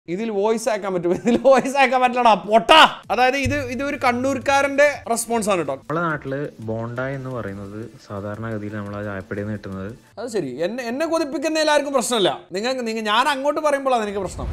ഇതിൽ വോയിസ് ആക്കാൻ പറ്റും ഇതിൽ വോയിസ് ആക്കാൻ പറ്റില്ലടാ പൊട്ടാ അതായത് ഇത് ഇത് ഒരു കണ്ണൂർക്കാരന്റെ റെസ്പോൺസ് ആണ് കേട്ടോ നമ്മളെ നാട്ടില് ബോണ്ട എന്ന് പറയുന്നത് സാധാരണഗതിയിൽ നമ്മൾ ആ ചായപ്പടിയിൽ നിന്ന് കിട്ടുന്നത് അത് ശരി എന്നെ എന്നെ കൊതിപ്പിക്കുന്ന എല്ലാവർക്കും പ്രശ്നമില്ല നിങ്ങൾ നിങ്ങൾ ഞാൻ അങ്ങോട്ട് പറയുമ്പോഴാണ് എനിക്ക് പ്രശ്നം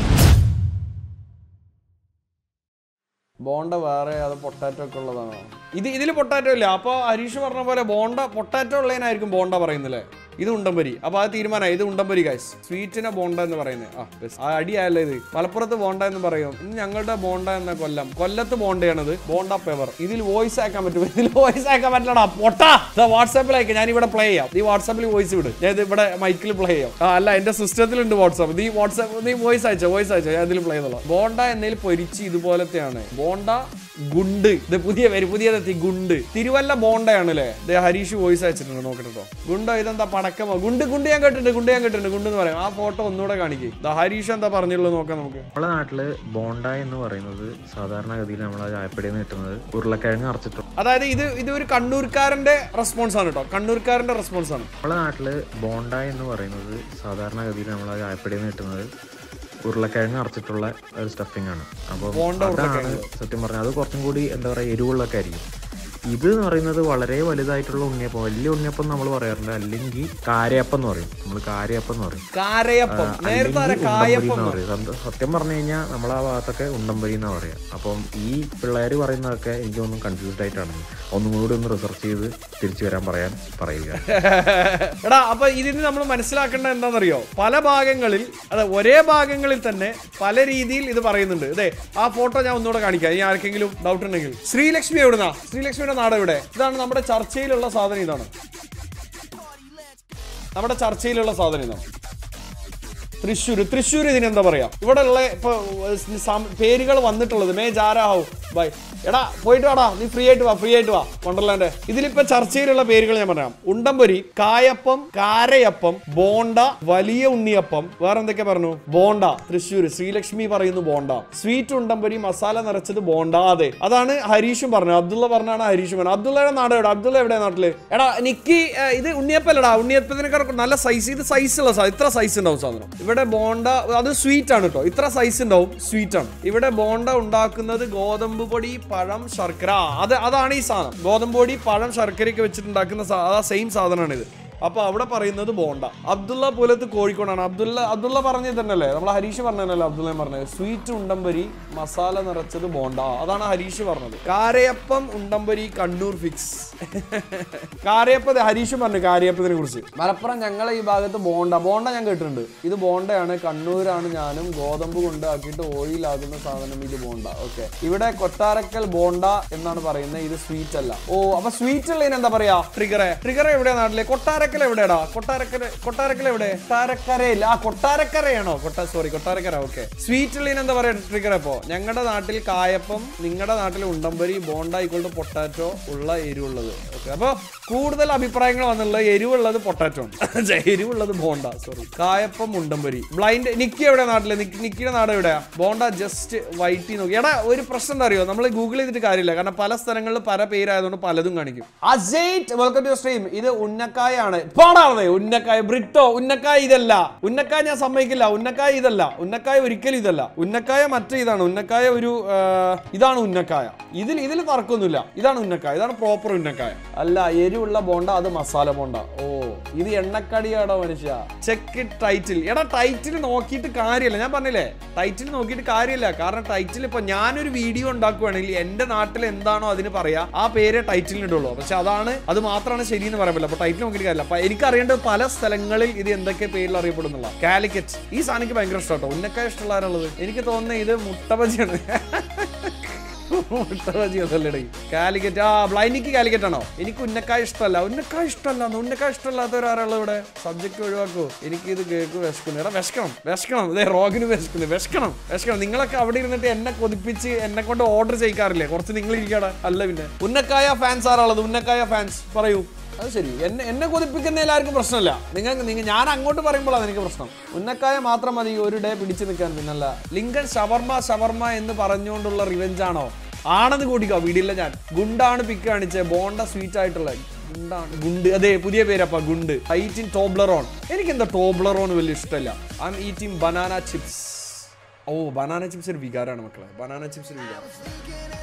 ബോണ്ട വേറെ അത് പൊട്ടാറ്റോ ഒക്കെ ഉള്ളതാണോ ഇത് ഇതിൽ പൊട്ടാറ്റോ ഇല്ല അപ്പോൾ ഹരീഷ് പറഞ്ഞ പോലെ ബോണ്ട പൊട്ടാറ്റോ ഉള്ളതിനായിരിക്കും ബോണ്ട പറയുന്നില്ലേ ഇത് ഉണ്ടംപരി അപ്പോൾ അത് തീരുമാനമായി ഇത് ഉണ്ടംപരി ഗൈസ് സ്വീറ്റിനെ ബോണ്ട എന്ന് പറയുന്നത് ആ ബസ് ആ അടിയായല്ലോ ഇത് മലപ്പുറത്ത് ബോണ്ട എന്ന് പറയും ഇന്ന് ഞങ്ങളുടെ ബോണ്ട എന്ന കൊല്ലം കൊല്ലത്ത് ബോണ്ടയാണിത് ബോണ്ട പേവർ ഇതിൽ വോയിസ് ആക്കാൻ പറ്റും ഇതിൽ വോയിസ് ആക്കാൻ പറ്റില്ലടാ പൊട്ടാ വാട്സാപ്പിൽ അയക്കാം ഞാൻ ഇവിടെ പ്ലേ ചെയ്യാം നീ വാട്സാപ്പിൽ വോയിസ് വിട് ഞാൻ ഇത് ഇവിടെ മൈക്കിൽ പ്ലേ ചെയ്യാം ആ അല്ല എന്റെ സിസ്റ്റത്തിലുണ്ട് വാട്സാപ്പ് നീ വാട്സാപ്പ് നീ വോയിസ് അയച്ചോ വോയിസ് അയച്ചോ ഞാൻ ഇതിൽ പ്ലേ ചെയ്തോളാം ബോണ്ട എന്നതിൽ പൊരിച്ച് ഇതുപോലത്തെയാണ് ബോണ്ട ഗുണ്ട് ഇത് പുതിയ പേര് പുതിയതെത്തി ഗുണ്ട് തിരുവല്ല ബോണ്ടയാണല്ലേ ഇത് ഹരീഷ് വോയിസ് അയച്ചിട്ടുണ്ട് നോക്കട്ടെ കേട്ടോ ഗുണ്ടോ ഇതെന്താ പടക്കമോ ഗുണ്ട് ഗുണ്ട് ഞാൻ കേട്ടിട്ടുണ്ട് ഗുണ്ട് ഞാൻ കേട്ടിട്ടുണ്ട് ഗുണ്ട് എന്ന് പറയാം ആ ഫോട്ടോ ഒന്നുകൂടെ കാണിക്കേ ദാ ഹരീഷ് എന്താ പറഞ്ഞുള്ളൂ നോക്കാം നമുക്ക് നമ്മളെ നാട്ടില് ബോണ്ട എന്ന് പറയുന്നത് സാധാരണഗതിയിൽ നമ്മൾ ആ ചായപ്പടിയിൽ നിന്ന് കിട്ടുന്നത് ഉരുളക്കിഴങ്ങ് അറച്ചിട്ടുണ്ട് അതായത് ഇത് ഇത് ഒരു കണ്ണൂർക്കാരന്റെ റെസ്പോൺസ് ആണ് കേട്ടോ കണ്ണൂർക്കാരന്റെ റെസ്പോൺസ് ആണ് നമ്മളെ നാട്ടില് ബോണ്ട എന്ന് പറയുന്നത് സാധാരണഗതിയിൽ നമ്മൾ ആ ചായപ്പടിയിൽ നിന്ന് കിട്ടുന്നത് ഉരുളക്കിഴങ്ങ് അറച്ചിട്ടുള്ള ഒരു സ്റ്റഫിംഗ് ആണ് അപ്പോൾ ബോണ്ട അതാണ് സത്യം പറഞ്ഞാൽ അത് കുറച്ചും കൂടി എന്താ പറയുക എരിവുള്ളൊക്കെ ആയിരിക്കും ഇത് എന്ന് പറയുന്നത് വളരെ വലുതായിട്ടുള്ള ഉണ്ണിയപ്പം വലിയ ഉണ്ണിയപ്പം നമ്മൾ പറയാറുണ്ട് അല്ലെങ്കിൽ കാരയപ്പം എന്ന് പറയും നമ്മൾ കാരയപ്പം എന്ന് പറയും കാരയപ്പം നേരത്തെ ആരാ അല്ലെങ്കിൽ കായപ്പം ഉണ്ടംപൊരി എന്ന് എന്നാ പറയുക. സത്യം- സത്യം പറഞ്ഞു കഴിഞ്ഞാൽ നമ്മൾ ആ ഭാഗത്തൊക്കെ ഉണ്ടംപൊരി എന്നാ പറയാ അപ്പം ഈ പിള്ളേർ പറയുന്നതൊക്കെ എനിക്ക് തോന്നുന്നു കൺഫ്യൂസ്ഡ് ആയിട്ടാണ് ഒന്നും കൂടി ഒന്ന് റിസർച്ച് ചെയ്ത് തിരിച്ചു വരാൻ പറയാൻ പറയുക എടാ അപ്പൊ ഇതിന് നമ്മൾ മനസ്സിലാക്കേണ്ടത് എന്താണെന്നറിയോ പല ഭാഗങ്ങളിൽ അതെ ഒരേ ഭാഗങ്ങളിൽ തന്നെ പല രീതിയിൽ ഇത് പറയുന്നുണ്ട് അതെ ആ ഫോട്ടോ ഞാൻ ഒന്നുകൂടെ കാണിക്കാം ഇനി ആർക്കെങ്കിലും ഡൗട്ട് ഉണ്ടെങ്കിൽ ശ്രീലക്ഷ്മി എവിടുന്നാ ശ്രീലക്ഷ്മിയുടെ നാട് എവിടെ ഇതാണ് നമ്മുടെ ചർച്ചയിലുള്ള സാധനം ഇതാണ് നമ്മുടെ ചർച്ചയിലുള്ള സാധനം ഇതാണ് തൃശ്ശൂർ തൃശ്ശൂർ ഇതിനെന്താ പറയാ ഇവിടെ ഉള്ള ഇപ്പൊ ഏഹ്, സം- പേരുകൾ വന്നിട്ടുള്ളത് മേ ജാരാഹു ബൈ എടാ പോയിട്ട് വാടാ നീ ഫ്രീ ആയിട്ട് വാ ഫ്രീ ആയിട്ട് വാ വണ്ടർലാൻഡ് ഇതിലിപ്പോ ചർച്ചയിലുള്ള പേരുകൾ ഞാൻ പറയാം ഉണ്ടംപൊരി കായപ്പം കാരയപ്പം ബോണ്ട വലിയ ഉണ്ണിയപ്പം വേറെ എന്തൊക്കെ പറഞ്ഞു ബോണ്ട തൃശ്ശൂർ ശ്രീലക്ഷ്മി പറയുന്നു ബോണ്ട സ്വീറ്റ് ഉണ്ടംപൊരി മസാല നിറച്ചത് ബോണ്ട അതെ അതാണ് ഹരീഷും പറഞ്ഞത് അബ്ദുള്ള പറഞ്ഞാണ് ഹരീഷും പറഞ്ഞത് അബ്ദുള്ളയുടെ നാട് എവിടെ അബ്ദുള്ള എവിടെ നാട്ടില് എടാ നിക്കി ഏഹ്, ഇത് ഉണ്ണിയപ്പല്ലടാ ഉണ്ണിയപ്പത്തിനൊക്കെ നല്ല സൈസ് ഇത് സൈസ് ഉള്ള സാധനം ഇത്ര സൈസ് ഉണ്ടാവും സാധനം ഇവിടെ ബോണ്ട അത് സ്വീറ്റ് ആണ് കേട്ടോ ഇത്ര സൈസ് ഉണ്ടാവും സ്വീറ്റ് ആണ് ഇവിടെ ബോണ്ട ഉണ്ടാക്കുന്നത് ഗോതമ്പ് പൊടി പഴം ശർക്കര ആ, അത് അതാണ് ഈ സാധനം ഗോതമ്പ് പൊടി പഴം ശർക്കരയൊക്കെ വെച്ചിട്ടുണ്ടാക്കുന്ന സാ- ആ സെയിം സാധനമാണ് ഇത് അപ്പൊ അവിടെ പറയുന്നത് ബോണ്ട അബ്ദുള്ള പുലത്ത് കോഴിക്കോടാണ് അബ്ദുള്ള അബ്ദുള്ള പറഞ്ഞത് തന്നെയല്ലേ നമ്മൾ ഹരീഷ് പറഞ്ഞതല്ലേ അബ്ദുള്ള പറഞ്ഞത് സ്വീറ്റ് ഉണ്ടംപരി മസാല നിറച്ചത് ബോണ്ട അതാണ് ഹരീഷ് പറഞ്ഞത് കാരയപ്പം ഉണ്ടംപരി കണ്ണൂർ ഫിക്സ് കാരയപ്പം ദേ ഹരീഷ് പറഞ്ഞു കാരയപ്പത്തിനെ കുറിച്ച് മലപ്പുറം ഞങ്ങളെ ഈ ഭാഗത്ത് ബോണ്ട ബോണ്ട ഞാൻ കേട്ടിട്ടുണ്ട് ഇത് ബോണ്ടയാണ് കണ്ണൂരാണ് ഞാനും ഗോതമ്പ് കൊണ്ടാക്കിയിട്ട് ഓയിലാകുന്ന സാധനം ഇത് ബോണ്ട ഓക്കെ ഇവിടെ കൊട്ടാരക്കൽ ബോണ്ട എന്നാണ് പറയുന്നത് ഇത് സ്വീറ്റ് അല്ല ഓ അപ്പൊ സ്വീറ്റ് ഉള്ളതിന് എന്താ പറയാ ട്രിഗറെ ട്രിഗർ എവിടെയാ നാട്ടിലെ കൊട്ടാരക്കൽ എവിടെയാടാ കൊട്ടാരക്കര കൊട്ടാരക്കൽ എവിടെ കൊട്ടാരക്കരയില്ല ആ കൊട്ടാരക്കരയാണോ കൊട്ടാ സോറി കൊട്ടാരക്കര ഓക്കെ സ്വീറ്റ് ഉള്ളതിന് എന്താ പറയാ ട്രിഗർ ഇപ്പോ ഞങ്ങളുടെ നാട്ടിൽ കായപ്പം നിങ്ങളുടെ നാട്ടിൽ ഉണ്ടംപരി ബോണ്ട ഇക്കൊണ്ട് പൊട്ടാറ്റോ ഉള്ള എരിവുള്ളത് ഓക്കെ അപ്പൊ കൂടുതൽ അഭിപ്രായങ്ങൾ വന്നുള്ളത് എരിവുള്ളത് പൊട്ടാറ്റോ ആണ് എരിവുള്ളത് ബോണ്ട സോറി കായപ്പം ഉണ്ടംപരി ബ്ലൈൻഡ് നിക്കി എവിടെ നാട്ടില് നിക്കി- നിക്കിയുടെ നാട് എവിടെയാ ബോണ്ട ജസ്റ്റ് വൈറ്റി നോക്കി എടാ ഒരു പ്രശ്നം എന്താ അറിയോ നമ്മൾ ഗൂഗിൾ ചെയ്തിട്ട് കാര്യമില്ല കാരണം പല സ്ഥലങ്ങളിൽ പല പേരായതുകൊണ്ട് പലതും കാണിക്കും അജയ്റ്റ് വെൽക്കം ടു സ്ട്രീം ഇത് ഉന്നക്കായാണ് പോടാതെ ഉന്നക്കായ ബ്രിട്ടോ ഉന്നക്കായ ഇതല്ല ഉന്നക്കായ ഞാൻ സമ്മതിക്കില്ല ഉന്നക്കായ ഇതല്ല ഉന്നക്കായ ഒരിക്കലും ഇതല്ല ഉന്നക്കായ മറ്റേ ഇതാണ് ഉന്നക്കായ ഒരു ആ, ഇതാണ് ഉന്നക്കായ ഇതിൽ ഇതിൽ തർക്കമൊന്നുമില്ല ഇതാണ് ഉന്നക്കായ ഇതാണ് പ്രോപ്പർ ഉന്നക്കായ അല്ല എരിവുള്ള ബോണ്ട അത് മസാല ബോണ്ട ഓ ഇത് എണ്ണക്കടിയാടോ മനുഷ്യ ചെക്ക് ടൈറ്റിൽ എടാ ടൈറ്റിൽ നോക്കിയിട്ട് കാര്യമില്ല ഞാൻ പറഞ്ഞില്ലേ ടൈറ്റിൽ നോക്കിയിട്ട് കാര്യമില്ല കാരണം ടൈറ്റിൽ ഇപ്പൊ ഞാനൊരു വീഡിയോ ഉണ്ടാക്കുവാണെങ്കിൽ എന്റെ നാട്ടിൽ എന്താണോ അതിന് പറയാ ആ പേരെ ടൈറ്റിലിന് ഇടുള്ളൂ പക്ഷെ അതാണ് അത് മാത്രമാണ് ശരി എന്ന് പറയാൻ പറ്റില്ല അപ്പൊ ടൈറ്റിൽ നോക്കിയിട്ട് കാര്യമില്ല അപ്പൊ എനിക്ക് അറിയേണ്ടത് പല സ്ഥലങ്ങളിൽ ഇത് എന്തൊക്കെ പേരിൽ അറിയപ്പെടുന്നുള്ള കാലിക്കറ്റ് ഈ സാധനം എനിക്ക് ഭയങ്കര ഇഷ്ടമാട്ടോ ഉന്നക്കായ ഇഷ്ടമുള്ള ആരുള്ളത് എനിക്ക് തോന്നുന്നത് ഇത് മുട്ടബജിയാണ് മുട്ടബജി അതല്ലേ കാലിക്കറ്റ് ആ ബ്ലൈൻഡിക്ക് കാലിക്കറ്റ് ആണോ എനിക്ക് ഉന്നക്കായ ഇഷ്ടമല്ല ഉന്നക്കായ ഇഷ്ടമല്ല ഉന്നക്കായ ഇഷ്ടമല്ലാത്തവരാളുള്ളത് ഇവിടെ സബ്ജക്ട് ഒഴിവാക്കൂ എനിക്ക് ഇത് കേക്ക് വിശക്കുന്നു എടാ വിശക്കണം വിശക്കണം ഇതേ റോഗിന് വിശക്കുന്നു വിശക്കണം വിശക്കണം നിങ്ങളൊക്കെ അവിടെ ഇരുന്നിട്ട് എന്നെ കൊതിപ്പിച്ച് എന്നെ കൊണ്ട് ഓർഡർ ചെയ്യിക്കാറില്ലേ കുറച്ച് നിങ്ങൾ ഇരിക്കടാ അല്ല പിന്നെ ഉന്നക്കായ ഫാൻസ് ആരാളത് ഉന്നക്കായ ഫാൻസ് പറയൂ അത് ശരി എന്നെ എന്നെ കൊതിപ്പിക്കുന്ന എല്ലാവർക്കും പ്രശ്നമില്ല നിങ്ങൾ നിങ്ങൾ ഞാൻ അങ്ങോട്ട് പറയുമ്പോഴാണ് എനിക്ക് പ്രശ്നം ഉന്നക്കായ മാത്രം മതി ഒരു ഡേ പിടിച്ചു നിൽക്കാൻ പിന്നല്ല ലിങ്കൻ ഷവർമ ഷവർമ എന്ന് പറഞ്ഞുകൊണ്ടുള്ള റിവെഞ്ച് ആണോ ആണെന്ന് കൂട്ടിക്കോ വീടില്ല ഞാൻ ഗുണ്ടാണ് പിക്ക് കാണിച്ചത് ബോണ്ട സ്വീറ്റ് ആയിട്ടുള്ള ഗുണ്ടാണ് ഗുണ്ട് അതെ പുതിയ പേരപ്പ ഗുണ്ട് ഐ ഈറ്റിംഗ് ടോബ്ലറോൺ എനിക്ക് എന്താ ടോബ്ലറോൺ വലിയ ഇഷ്ടമല്ല I am eating banana chips ഓ ബനാന ചിപ്സ് ഒരു വികാരമാണ് മക്കളെ ബനാന ചിപ്സ് ഒരു വികാരം